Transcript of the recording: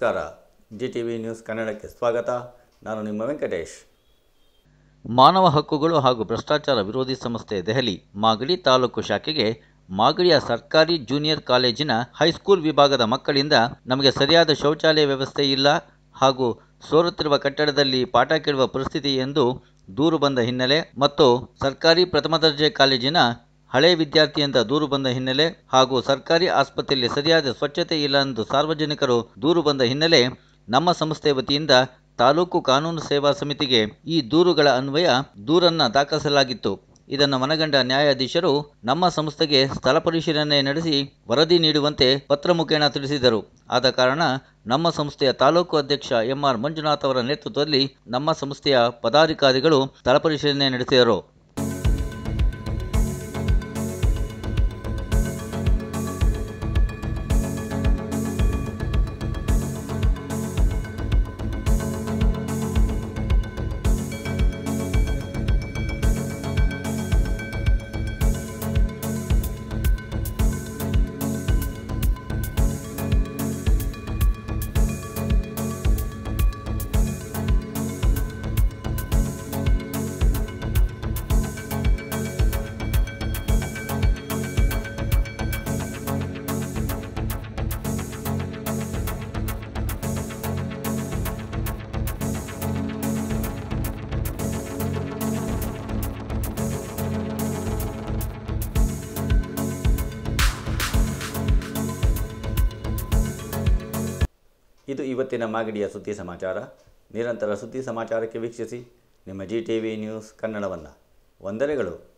ನಮಸ್ಕಾರ G T V news ಕನ್ನಡಕ್ಕೆ ಸ್ವಾಗತ ನಾನು ನಿಮ್ಮ ವೆಂಕಟೇಶ್ ಮಾನವ ಹಕ್ಕುಗಳು ಹಾಗೂ ಭ್ರಷ್ಟಾಚಾರ ವಿರೋಧಿ ಸಂಸ್ಥೆ ದೆಹಲಿ ಮಾಗಡಿ ತಾಲೂಕು ಶಾಖೆಗೆ ಮಾಗಡಿಯ ಸರ್ಕಾರಿ ಜೂನಿಯರ್ ಕಾಲೇಜಿನ ಹೈಸ್ಕೂಲ್ ವಿಭಾಗದ ಮಕ್ಕಳಿಂದ ನಮಗೆ ಸರಿಯಾದ ಶೌಚಾಲಯ ವ್ಯವಸ್ಥೆ ಇಲ್ಲ ಹಾಗೂ ಸೋರುತ್ತಿರುವ ಕಟ್ಟಡದಲ್ಲಿ ಪಾಠ ಕೇಳುವ ಪರಿಸ್ಥಿತಿ ಎಂದು ದೂರು ಬಂದ ಹಿನ್ನೆಲೆ ಮತ್ತು ಸರ್ಕಾರಿ ಪ್ರಥಮ ದರ್ಜೆ ಕಾಲೇಜಿನ ಹಳೆ ವಿದ್ಯಾರ್ಥಿಯಿಂದ ದೂರು ಬಂದ ಹಿನ್ನೆಲೆ ಹಾಗೂ ಸರ್ಕಾರಿ ಆಸ್ಪತ್ರೆಯಲ್ಲಿ ಸರಿಯಾದ ಸ್ವಚ್ಛತೆ ಇಲ್ಲ ಎಂದು ಸಾರ್ವಜನಿಕರು ದೂರು ಬಂದ ಹಿನ್ನೆಲೆ ನಮ್ಮ ಸಂಸ್ಥೆ ವತಿಯಿಂದ ತಾಲೂಕು ಕಾನೂನು ಸೇವಾ ಸಮಿತಿಗೆ ಈ ದೂರುಗಳ ಅನ್ವಯ ದೂರನ್ನ ದಾಖಲಿಸಲಾಗಿತ್ತು ಇದನ್ನು ಮನಗಂಡ ನ್ಯಾಯಾಧೀಶರು ನಮ್ಮ ಸಂಸ್ಥೆಗೆ ಸ್ಥಳ ಪರಿಶೀಲನೆ ನಡೆಸಿ ವರದಿ ನೀಡುವಂತೆ ಪತ್ರ ಮುಖೇನ ತಿಳಿಸಿದರು ಆದ ಕಾರಣ ನಮ್ಮ ಸಂಸ್ಥೆಯ ತಾಲೂಕು ಅಧ್ಯಕ್ಷ ಎಂಆರ್ ಮಂಜುನಾಥ್ ಅವರ ನೇತೃತ್ವದಲ್ಲಿ ನಮ್ಮ ಸಂಸ್ಥೆಯ ಪದಾಧಿಕಾರಿಗಳು ಸ್ಥಳ ಪರಿಶೀಲನೆ ನಡೆಸಿದರು ಇದು ಇವತ್ತಿನ ಮಾಗಡಿಯ ಸುದ್ದಿ ಸಮಾಚಾರ ನಿರಂತರ ಸುದ್ದಿ ಸಮಾಚಾರಕ್ಕೆ ವೀಕ್ಷಿಸಿ ನಿಮ್ಮ ಜಿ ಟಿ ವಿ ನ್ಯೂಸ್ ಕನ್ನಡವನ್ನು ವಂದನೆಗಳು